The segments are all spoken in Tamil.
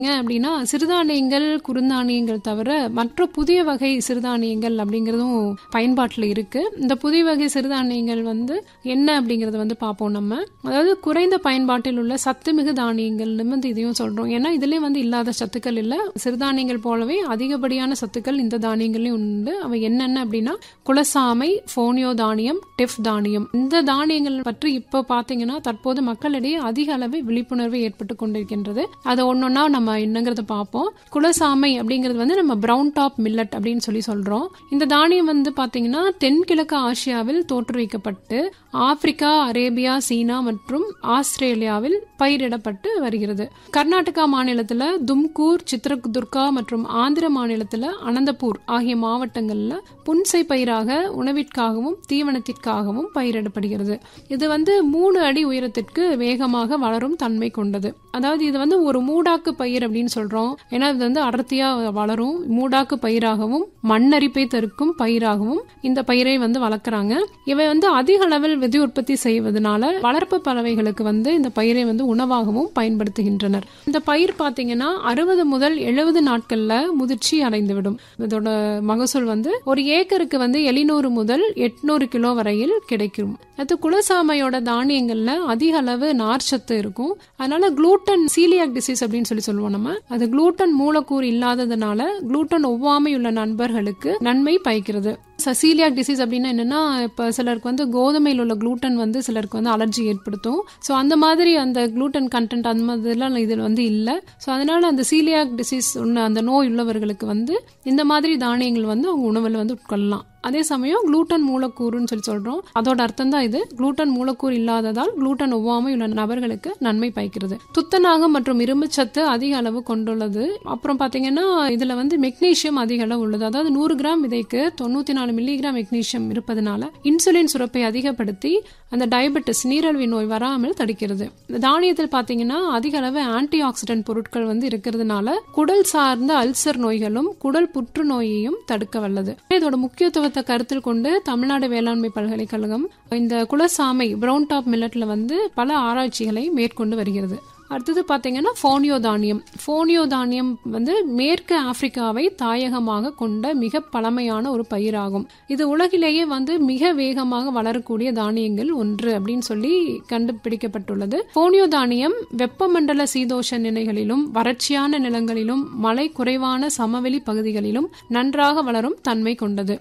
ஏன் அப்படின்னா சிறுதானியங்கள் குறுந்தானியங்கள் தவிர மற்ற புதிய வகை சிறுதானியங்கள் அப்படிங்கிறதும் பயன்பாட்டில் இருக்கு இந்த புதிய வகை சிறுதானியங்கள் வந்து என்ன அப்படிங்கறத வந்து பார்ப்போம் நம்ம அதாவது குறைந்த பயன்பாட்டில் உள்ள சத்துமிகு தானியங்கள் வந்து இதையும் சொல்றோம் ஏன்னா இதுலயும் வந்து இல்லாத சத்துக்கள் இல்ல சிறுதானியங்கள் போலவே அதிகப்படியான சத்துக்கள் இந்த தானியங்களையும் உண்டு அவை என்னென்ன அப்படின்னா குலசாமை போனியோ தானியம் டெஃப் தானியம் இந்த தானியங்கள் பற்றி இப்போ பாத்தீங்கன்னா தற்போது மக்களிடையே அதிக அளவு விழிப்புணர்வு ஏற்பட்டு கொண்டிருக்கின்றது அதை ஒன்னொன்னா நம்ம என்னங்கிறத பார்ப்போம் குலசாமை அப்படிங்கிறது வந்து நம்ம பிரவுன் டாப் மில்லட் அப்படின்னு சொல்லி சொல்றோம் இந்த தானியம் வந்து பாத்தீங்கன்னா தென்கிழக்கு ஆசியாவில் தோற்றுவிக்கப்பட்டு ஆப்பிரிக்கா அரேபியா சீனா மற்றும் ஆஸ்திரேலியாவில் பயிரிடப்பட்டு வருகிறது கர்நாடகா மாநிலத்துல தும்கூர் சித்ரதுர்கா மற்றும் ஆந்திர மாநிலத்துல அனந்தபூர் ஆகிய மாவட்டங்கள்ல புன்சை பயிராக உணவிற்காகவும் தீவனத்திற்காகவும் பயிரிடப்படுகிறது இது வந்து மூணு அடி உயரத்திற்கு வேகமாக வளரும் தன்மை கொண்டது அதாவது இது வந்து ஒரு மூடாக்கு பயிர் அப்படின்னு சொல்றோம் ஏன்னா இது வந்து அடர்த்தியா வளரும் மூடாக்கு பயிராகவும் மண்ணரிப்பை தருக்கும் பயிராகவும் இந்த பயிரை வந்து வளர்க்குறாங்க இவை வந்து அதிக அளவில் விதை உற்பத்தி செய்வதனால வளர்ப்பு பறவைகளுக்கு வந்து இந்த பயிரை வந்து உணவாகவும் பயன்படுத்துகின்றனர் இந்த பயிர் பாத்தீங்கன்னா அறுபது முதல் எழுபது நாட்கள்ல முதிர்ச்சி அடைந்துவிடும் இதோட மகசூல் வந்து ஒரு ஏக்கருக்கு வந்து எழுநூறு முதல் எட்நூறு கிலோ வரையில் கிடைக்கும் அது குலசாமையோட தானியங்கள்ல அதிக அளவு நார்ச்சத்து இருக்கும் அதனால குளூட்டன் சீலியாக் டிசீஸ் அப்படின்னு சொல்லி சொல்லுவோம் நம்ம அது குளூட்டன் மூலக்கூறு இல்லாததுனால குளூட்டன் ஒவ்வாமை உள்ள நண்பர்களுக்கு நன்மை பயக்கிறது சசீலியாக் டிசீஸ் அப்படின்னா என்னன்னா இப்போ சிலருக்கு வந்து கோதுமையில் உள்ள குளூட்டன் வந்து சிலருக்கு வந்து அலர்ஜி ஏற்படுத்தும் ஸோ அந்த மாதிரி அந்த குளூட்டன் கண்டென்ட் அந்த மாதிரிலாம் இதில் வந்து இல்லை ஸோ அதனால அந்த சீலியாக் டிசீஸ் உள்ள அந்த நோய் உள்ளவர்களுக்கு வந்து இந்த மாதிரி தானியங்கள் வந்து அவங்க உணவில் வந்து உட்கொள்ளலாம் அதே சமயம் குளூட்டன் மூலக்கூறுன்னு சொல்லி சொல்றோம் அதோட அர்த்தம் தான் இது குளூட்டன் மூலக்கூறு இல்லாததால் குளூட்டன் ஒவ்வாமை உள்ள நபர்களுக்கு நன்மை பயக்கிறது துத்தநாகம் மற்றும் இரும்புச்சத்து அதிக அளவு கொண்டுள்ளது அப்புறம் பாத்தீங்கன்னா இதுல வந்து மெக்னீசியம் அதிக அளவு உள்ளது அதாவது நூறு கிராம் விதைக்கு தொண்ணூத்தி நாலு மில்லிகிராம் மெக்னீசியம் இருப்பதனால இன்சுலின் சுரப்பை அதிகப்படுத்தி அந்த டயபெட்டிஸ் நீரழிவு நோய் வராமல் தடுக்கிறது இந்த தானியத்தில் பாத்தீங்கன்னா அதிக அளவு ஆன்டி ஆக்சிடென்ட் பொருட்கள் வந்து இருக்கிறதுனால குடல் சார்ந்த அல்சர் நோய்களும் குடல் புற்றுநோயையும் தடுக்க வல்லது இதோட முக்கியத்துவ தத்துவத்தை கருத்தில் கொண்டு தமிழ்நாடு வேளாண்மை பல்கலைக்கழகம் இந்த குலசாமை பிரவுன் டாப் மில்லட்ல வந்து பல ஆராய்ச்சிகளை மேற்கொண்டு வருகிறது அடுத்தது பார்த்தீங்கன்னா ஃபோனியோ தானியம் ஃபோனியோ தானியம் வந்து மேற்கு ஆப்பிரிக்காவை தாயகமாக கொண்ட மிக பழமையான ஒரு பயிராகும் இது உலகிலேயே வந்து மிக வேகமாக வளரக்கூடிய தானியங்கள் ஒன்று அப்படின்னு சொல்லி கண்டுபிடிக்கப்பட்டுள்ளது ஃபோனியோ தானியம் வெப்பமண்டல சீதோஷ நிலைகளிலும் வறட்சியான நிலங்களிலும் மழை குறைவான சமவெளி பகுதிகளிலும் நன்றாக வளரும் தன்மை கொண்டது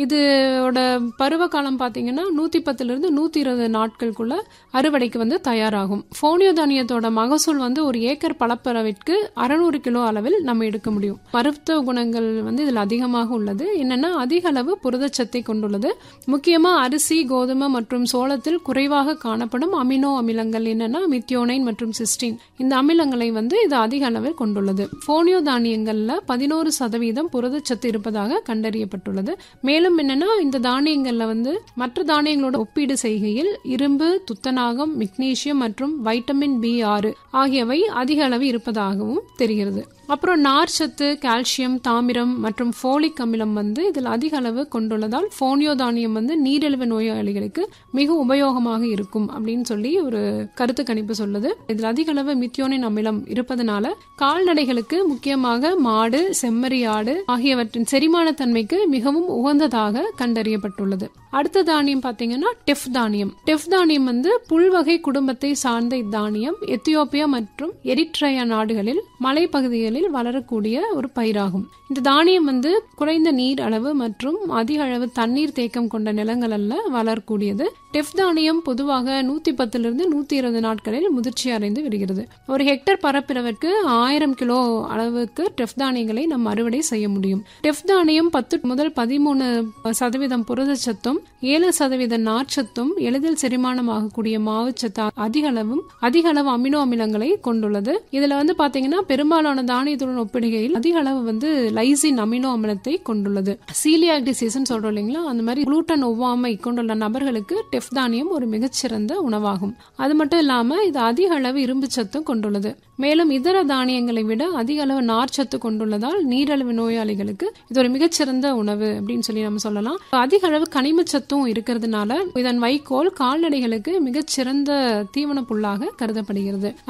இதோட பருவ காலம் பார்த்தீங்கன்னா நூத்தி பத்துல இருந்து நூத்தி இருபது நாட்களுக்குள்ள அறுவடைக்கு வந்து தயாராகும் போனியோ தானியத்தோட மகசூல் வந்து ஒரு ஏக்கர் பலப்பரவிற்கு அறுநூறு கிலோ அளவில் நம்ம எடுக்க முடியும் மருத்துவ குணங்கள் வந்து இதுல அதிகமாக உள்ளது என்னன்னா அதிக அளவு புரதச்சத்தை கொண்டுள்ளது முக்கியமா அரிசி கோதுமை மற்றும் சோளத்தில் குறைவாக காணப்படும் அமினோ அமிலங்கள் என்னன்னா மித்தியோனைன் மற்றும் சிஸ்டின் இந்த அமிலங்களை வந்து இது அதிக அளவில் கொண்டுள்ளது போனியோ தானியங்கள்ல பதினோரு சதவீதம் புரதச்சத்து இருப்பதாக கண்டறியப்பட்டுள்ளது மேலும் மேலும் என்னன்னா இந்த தானியங்கள்ல வந்து மற்ற தானியங்களோட ஒப்பீடு செய்கையில் இரும்பு துத்தநாகம் மெக்னீசியம் மற்றும் வைட்டமின் பி ஆறு ஆகியவை அதிக அளவு இருப்பதாகவும் தெரிகிறது அப்புறம் நார்ச்சத்து கால்சியம் தாமிரம் மற்றும் ஃபோலிக் அமிலம் வந்து இதில் அதிக அளவு கொண்டுள்ளதால் போனியோ தானியம் வந்து நீரிழிவு நோயாளிகளுக்கு மிக உபயோகமாக இருக்கும் அப்படின்னு சொல்லி ஒரு கருத்து கணிப்பு சொல்லுது இதில் அதிக அளவு மித்தியோனின் அமிலம் இருப்பதனால கால்நடைகளுக்கு முக்கியமாக மாடு செம்மறி ஆடு ஆகியவற்றின் செரிமான தன்மைக்கு மிகவும் உகந்ததாக கண்டறியப்பட்டுள்ளது அடுத்த தானியம் பாத்தீங்கன்னா டெஃப் தானியம் டெஃப் தானியம் வந்து புல்வகை குடும்பத்தை சார்ந்த இத்தானியம் எத்தியோப்பியா மற்றும் எரிட்ரயா நாடுகளில் மலைப்பகுதிகளில் வளரக்கூடிய ஒரு பயிராகும் இந்த தானியம் வந்து குறைந்த நீர் அளவு மற்றும் அதிக அளவு தண்ணீர் தேக்கம் கொண்ட நிலங்களல்ல வளரக்கூடியது டெஃப் தானியம் பொதுவாக நூத்தி பத்திலிருந்து நூத்தி இருபது நாட்களில் முதிர்ச்சி அடைந்து விடுகிறது ஒரு ஹெக்டர் பரப்பிறவிற்கு ஆயிரம் கிலோ அளவுக்கு டெஃப் தானியங்களை நம்ம அறுவடை செய்ய முடியும் டெஃப் தானியம் பத்து முதல் பதிமூணு சதவீதம் புரதச்சத்தும் ஏழு சதவீத நார்ச்சத்தும் எளிதில் செரிமானமாகக்கூடிய மாவுச்சத்து அதிக அளவும் அதிக அளவு அமினோ அமிலங்களை கொண்டுள்ளது இதுல வந்து பாத்தீங்கன்னா பெரும்பாலான தானியத்துடன் ஒப்பிடுகையில் அதிக அளவு வந்து லைசின் அமினோ அமிலத்தை கொண்டுள்ளது சீலியாக் டிசீஸ் சொல்றோம் இல்லைங்களா அந்த மாதிரி குளூட்டன் ஒவ்வாமை கொண்டுள்ள நபர்களுக்கு டெஃப் தானியம் ஒரு மிகச்சிறந்த உணவாகும் அது மட்டும் இல்லாம இது அதிக அளவு இரும்பு சத்தும் கொண்டுள்ளது மேலும் இதர தானியங்களை விட அதிக அளவு நார்ச்சத்து கொண்டுள்ளதால் நீரழிவு நோயாளிகளுக்கு இது ஒரு மிகச்சிறந்த உணவு அப்படின்னு சொல்லி நம்ம சொல்லலாம் அதிக அளவு கனிமச்சத்தும் இருக்கிறதுனால இதன் வைக்கோல் கால்நடைகளுக்கு மிகச்சிறந்த தீவன புல்லாக கருதப்படுகிறது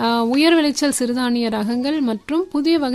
ஆஹ், உயர் விளைச்சல் சிறுதானிய ரகங்கள் மற்றும் புதிய வகை